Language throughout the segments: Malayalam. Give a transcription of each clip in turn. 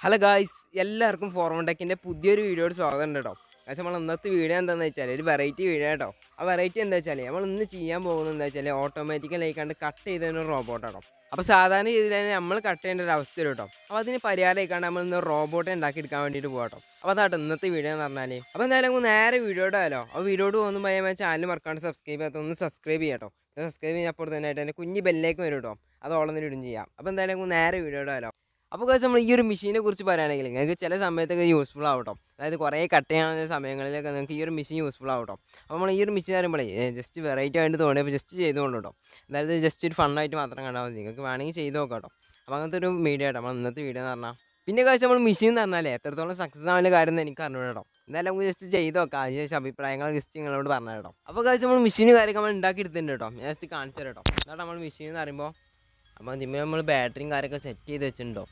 ഹലോ ഗായ്സ് എല്ലാവർക്കും ഫോർമോടെക്കിൻ്റെ പുതിയൊരു വീഡിയോയുടെ സ്വാഗതം ഉണ്ട് കേട്ടോ പക്ഷേ നമ്മൾ ഇന്നത്തെ വീഡിയോ എന്താണെന്ന് വെച്ചാൽ ഒരു വെറൈറ്റി വീഡിയോ കേട്ടോ ആ വെറൈറ്റി എന്താ വെച്ചാൽ നമ്മൾ ഇന്ന് ചെയ്യാൻ പോകുന്നത് എന്താ വെച്ചാൽ ഓട്ടോമാറ്റിക്കലി കണ്ട് കട്ട് ചെയ്തതിന് റോബോട്ട് കേട്ടോ അപ്പോൾ സാധാരണ രീതിയിൽ തന്നെ നമ്മൾ കട്ട് ചെയ്യേണ്ട ഒരു അവസ്ഥ വരും കേട്ടോ അപ്പോൾ അതിന് പരിഹാരമായിക്കാണ്ട് നമ്മൾ ഇന്ന് റോബോട്ട് ഉണ്ടാക്കി എടുക്കാൻ വേണ്ടിയിട്ട് പോകാം കേട്ടോ അപ്പോൾ അതാട്ടോ ഇന്നത്തെ വീഡിയോ എന്ന് പറഞ്ഞാൽ അപ്പോൾ എന്തായാലും നമുക്ക് നേരെ വീഡിയോയുടെ ആയാലോ അപ്പോൾ വീഡിയോട് പോകുമ്പോൾ ഞാൻ ചാനൽ മറക്കാണ്ട് സബ്സ്ക്രൈബ് ചെയ്യാത്ത ഒന്ന് സബ്സ്ക്രൈബ് ചെയ്യാം കേട്ടോ സബ്സ്ക്രൈബ് ചെയ്യാൻ അപ്പോൾ തന്നെ ആയിട്ട് എൻ്റെ കുഞ്ഞ് ബെല്ലേക്ക് വരും കേട്ടോ അത് ഓളം ഇടും ചെയ്യാം അപ്പോൾ എന്തായാലും നമുക്ക് നേരെ വീഡിയോയുടെ ആയാലോ അപ്പോൾ കാശ് നമ്മൾ ഈ ഒരു മെഷീനെ കുറിച്ച് പറയുകയാണെങ്കിൽ നിങ്ങൾക്ക് ചില സമയത്തൊക്കെ യൂസ്ഫുൾ ആവട്ടോ അതായത് കുറേ കട്ട് ചെയ്യാനുള്ള സമയങ്ങളിലൊക്കെ നിങ്ങൾക്ക് ഈ ഒരു മെഷീൻ യൂസ്ഫുൾ ആവട്ടോ അപ്പോൾ നമ്മൾ ഈ ഒരു മെഷീൻ പറയുമ്പോഴേ ജസ്റ്റ് വെറൈറ്റി ആയിട്ട് തോന്നിയപ്പോൾ ജസ്റ്റ് ചെയ്തുകൊണ്ട് കേട്ടോ അതായത് ജസ്റ്റ് ഒരു ഫണ്ണായിട്ട് മാത്രം കണ്ടാൽ മതി നിങ്ങൾക്ക് വേണമെങ്കിൽ ചെയ്ത് നോക്കാം കേട്ടോ അപ്പോൾ അങ്ങനത്തെ ഒരു വീഡിയോ കേട്ടോ നമ്മൾ ഇന്നത്തെ വീഡിയോ എന്ന് പറഞ്ഞാൽ പിന്നെ കാശ് നമ്മൾ മെഷീൻ എന്ന് പറഞ്ഞാൽ എത്രത്തോളം സക്സസ് ആവുന്ന കാര്യം എന്ന് എനിക്ക് അറിഞ്ഞു കേട്ടോ എന്തായാലും നമുക്ക് ജസ്റ്റ് ചെയ്ത് നോക്കാം അതിനുശേഷം അഭിപ്രായങ്ങൾ ജസ്റ്റ് നിങ്ങളോട് പറഞ്ഞു കേട്ടോ അപ്പോൾ കാശ് നമ്മൾ മെഷീൻ കാര്യമൊക്കെ നമ്മൾ ഉണ്ടാക്കി എടുത്തിട്ടുണ്ട് കേട്ടോ ഞാൻ ജസ്റ്റ് കാണിച്ചു തരാം കേട്ടോ എന്നിട്ട് നമ്മൾ മെഷീൻ എന്ന് പറയുമ്പോൾ അപ്പോൾ ഇതിന്മേൽ നമ്മൾ ബാറ്ററിയും കാര്യമൊക്കെ സെറ്റ് ചെയ്ത് വെച്ചിട്ടുണ്ടോ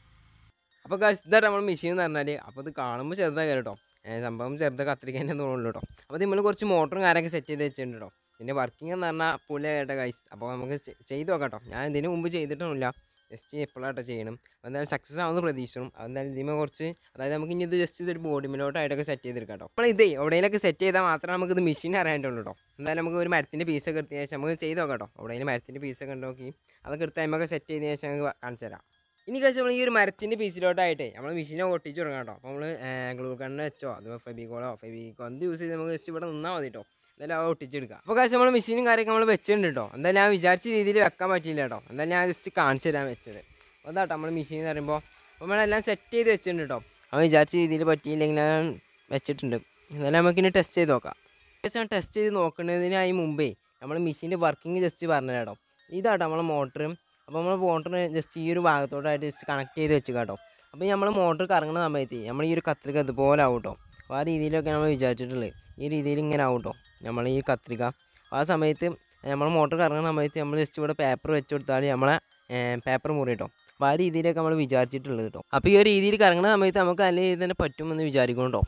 അപ്പോൾ ഇതാണ് നമ്മൾ മെഷീൻ എന്ന് പറഞ്ഞാൽ അപ്പോൾ ഇത് കാണുമ്പോൾ ചെറുതായി കേട്ടോ സംഭവം ചെറുത് കത്തിരിക്കാൻ തോന്നുള്ളൂ കേട്ടോ അപ്പോൾ നമ്മൾ കുറച്ച് മോട്ടറും കാര്യമൊക്കെ സെറ്റ് ചെയ്ത് വെച്ചിട്ടുണ്ട് കേട്ടോ ഇതിൻ്റെ വർക്കിംഗ് എന്ന് പറഞ്ഞാൽ പുള്ളിയായിട്ട് ഗൈസ് അപ്പോൾ നമുക്ക് ചെ- ചെയ്ത് നോക്കാം കേട്ടോ ഞാൻ ഇതിന് മുമ്പ് ചെയ്തിട്ടൊന്നുമില്ല ജസ്റ്റ് എപ്പോഴാട്ടോ ചെയ്യണം അപ്പോൾ എന്തായാലും സക്സസ് ആവുമെന്ന് പ്രതീക്ഷിക്കണം അതെന്തായാലും ഇതിമേ കുറച്ച് അതായത് നമുക്ക് ഇനി ഇത് ജസ്റ്റ് ഇതൊരു ബോഡി മിലോട്ടായിട്ടൊക്കെ സെറ്റ് ചെയ്തെടുക്കാം കേട്ടോ അപ്പോൾ ഇതേ എവിടെയെങ്കിലൊക്കെ സെറ്റ് ചെയ്താൽ മാത്രമേ നമുക്ക് ഇത് മെഷീൻ അറിയാണ്ടുള്ളൂ കേട്ടോ എന്തായാലും നമുക്ക് ഒരു മരത്തിൻ്റെ പീസൊക്കെ എടുത്തതിന് ശേഷം നമുക്ക് ചെയ്ത് നോക്കാം കേട്ടോ എവിടെയെങ്കിലും മരത്തിൻ്റെ പീസൊക്കെ ഉണ്ട് നോക്കി അതൊക്കെ എടുത്ത് നമുക്ക് സെറ്റ് ചെയ്തതിന് ശേഷം നമുക്ക് കാണിച്ചു തരാം ഇനി കഴിച്ച് നമ്മൾ ഈ ഒരു മരത്തിൻ്റെ പീസിലോട്ടായിട്ടേ നമ്മൾ മെഷീനെ ഒട്ടിച്ച് തുടങ്ങാം കേട്ടോ അപ്പോൾ നമ്മൾ ഗ്ലൂ കണ്ണ് വെച്ചോ അത് ഫെബിക്കോളോ ഫെബിക്കോ എന്ത് യൂസ് ചെയ്ത് നമുക്ക് ജസ്റ്റ് ഇവിടെ നിന്നാൽ മതി കേട്ടോ എന്തായാലും അത് ഒട്ടിച്ചെടുക്കാം അപ്പോൾ കഴിച്ച് നമ്മൾ മെഷീനും കാര്യമൊക്കെ നമ്മൾ വെച്ചിട്ടുണ്ട് കേട്ടോ എന്തായാലും ഞാൻ വിചാരിച്ച രീതിയിൽ വെക്കാൻ പറ്റിയില്ല കേട്ടോ എന്തായാലും ഞാൻ ജസ്റ്റ് കാണിച്ചു തരാൻ വെച്ചത് അപ്പോൾ അതാട്ടോ നമ്മൾ മെഷീൻ എന്ന് പറയുമ്പോൾ അപ്പോൾ നമ്മളെല്ലാം സെറ്റ് ചെയ്ത് വെച്ചിട്ടുണ്ട് കേട്ടോ അവൻ വിചാരിച്ച രീതിയിൽ പറ്റിയില്ലെങ്കിൽ ഞാൻ വെച്ചിട്ടുണ്ട് എന്നാലും നമുക്കിനി ടെസ്റ്റ് ചെയ്ത് നോക്കാം ഞാൻ ടെസ്റ്റ് ചെയ്ത് നോക്കുന്നതിനായി മുമ്പേ നമ്മൾ മെഷീൻ്റെ വർക്കിംഗ് ജസ്റ്റ് പറഞ്ഞു കേട്ടോ ഇതാട്ടോ നമ്മളെ മോട്ടർ അപ്പോൾ നമ്മൾ മോട്ടർ ജസ്റ്റ് ഈ ഒരു ഭാഗത്തോട്ടായിട്ട് ജസ്റ്റ് കണക്ട് ചെയ്ത് വെച്ച് കേട്ടോ അപ്പോൾ നമ്മൾ മോട്ടർ കറങ്ങുന്ന സമയത്ത് നമ്മൾ ഈ ഒരു കത്രിക ഇതുപോലെ ആവും കേട്ടോ അപ്പോൾ ആ രീതിയിലൊക്കെ നമ്മൾ വിചാരിച്ചിട്ടുള്ളത് ഈ രീതിയിൽ ഇങ്ങനെ ആവും കേട്ടോ നമ്മൾ ഈ കത്രിക ആ സമയത്ത് നമ്മൾ മോട്ടർ കറങ്ങുന്ന സമയത്ത് നമ്മൾ ജസ്റ്റ് ഇവിടെ പേപ്പർ വെച്ച് കൊടുത്താൽ നമ്മളെ പേപ്പർ മുറി കേട്ടോ അപ്പോൾ ആ രീതിയിലൊക്കെ നമ്മൾ വിചാരിച്ചിട്ടുള്ളത് കേട്ടോ അപ്പോൾ ഈ ഒരു രീതിയിൽ കറങ്ങുന്ന സമയത്ത് നമുക്ക് നല്ല രീതിയിൽ തന്നെ പറ്റുമെന്ന് വിചാരിക്കണം കേട്ടോ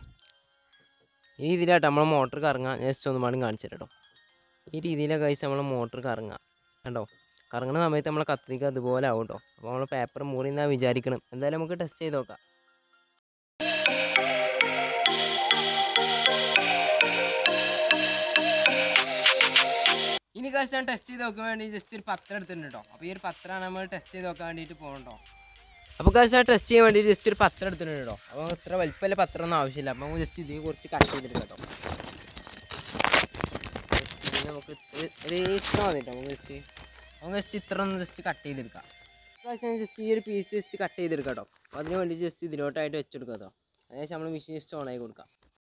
ഈ രീതിയിലാട്ടോ നമ്മൾ മോട്ടർ കറങ്ങാൻ ജസ്റ്റ് ഒന്ന് പാടും കാണിച്ചു തരാം കേട്ടോ ഈ രീതിയിലൊക്കെ കഴിച്ച് നമ്മൾ മോട്ടർ കറങ്ങാം കണ്ടോ കറങ്ങുന്ന സമയത്ത് നമ്മളെ കത്രിക അതുപോലെ ആവും കേട്ടോ അപ്പോൾ നമ്മൾ പേപ്പർ മുറി എന്നാ വിചാരിക്കണം എന്തായാലും നമുക്ക് ടെസ്റ്റ് ചെയ്ത് നോക്കാം ഇനി കാശ് ഞാൻ ടെസ്റ്റ് ചെയ്ത് നോക്കാൻ വേണ്ടി ജസ്റ്റ് ഒരു പത്രം എടുത്തിട്ടുണ്ട് കേട്ടോ അപ്പോൾ ഈ ഒരു പത്രമാണ് നമ്മൾ ടെസ്റ്റ് ചെയ്ത് നോക്കാൻ വേണ്ടിയിട്ട് പോകണ്ടോ അപ്പോൾ കാശ് ഞാൻ ടെസ്റ്റ് ചെയ്യാൻ വേണ്ടി ജസ്റ്റ് ഒരു പത്രം എടുത്തിട്ടുണ്ട് കേട്ടോ അപ്പോൾ ഇത്ര വലിപ്പമല്ല പത്രം ഒന്നും ആവശ്യമില്ല അപ്പോൾ നമുക്ക് ജസ്റ്റ് ഇതിൽ കുറച്ച് കട്ട് ചെയ്തിട്ട് കേട്ടോ ജസ്റ്റ് ഇതിന് നമുക്ക് ഒരു- ഒരു ഇത്ര വന്നിട്ട് നമുക്ക് ജസ്റ്റ് നമുക്ക് ജസ്റ്റ് ഇത്ര ഒന്ന് ജസ്റ്റ് കട്ട് ചെയ്തെടുക്കാം പ്രാവശ്യം ജസ്റ്റ് ഈ ഒരു പീസ് ജസ്റ്റ് കട്ട് ചെയ്തെടുക്കാം കേട്ടോ അപ്പോൾ അതിന് വേണ്ടി ജസ്റ്റ് ഇതിലോട്ടായിട്ട് വെച്ചെടുക്കാം കേട്ടോ അതിനുശേഷം നമ്മൾ മെഷീൻ ജസ്റ്റ് ഓണാക്കി കൊടുക്കാം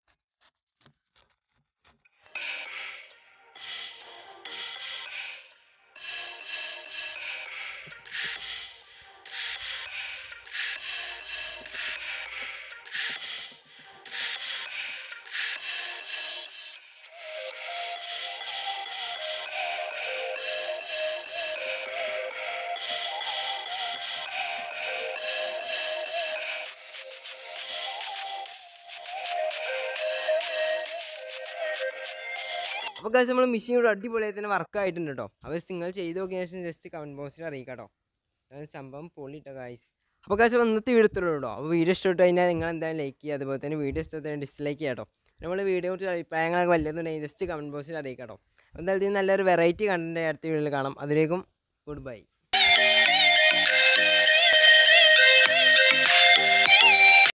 അപ്പോൾ കാശ് നമ്മൾ മെഷീൻ ഇവിടെ അടിപൊളിയായി തന്നെ വർക്ക് ആയിട്ടുണ്ട് കേട്ടോ അപ്പോൾ നിങ്ങൾ ചെയ്ത് നോക്കിയ ശേഷം ജസ്റ്റ് കമൻറ്റ് ബോക്സിൽ അറിയിക്കാം കേട്ടോ അതാണ് സംഭവം പൊളിട്ടോ ഗായ്സ് അപ്പോൾ കാശ് ഇന്നത്തെ വീഡിയോ ഇത്രയുള്ളൂ കേട്ടോ അപ്പോൾ വീഡിയോ ഇഷ്ടപ്പെട്ട് കഴിഞ്ഞാൽ നിങ്ങൾ എന്തായാലും ലൈക്ക് ചെയ്യുക അതുപോലെ തന്നെ വീഡിയോ ഇഷ്ടപ്പെട്ട് ഡിസ്ലൈക്ക് ചെയ്യാം കേട്ടോ നമ്മൾ വീഡിയോ കുറിച്ച് അഭിപ്രായങ്ങളൊക്കെ വല്ലതുണ്ടെങ്കിൽ ജസ്റ്റ് കമൻറ്റ് ബോക്സിൽ അറിയിക്കാം കേട്ടോ എന്തായാലും ഇതിന് നല്ലൊരു വെറൈറ്റി കണ്ടന്റ് അടുത്ത വീഡിയോയിൽ കാണാം അതിലേക്കും ഗുഡ് ബൈ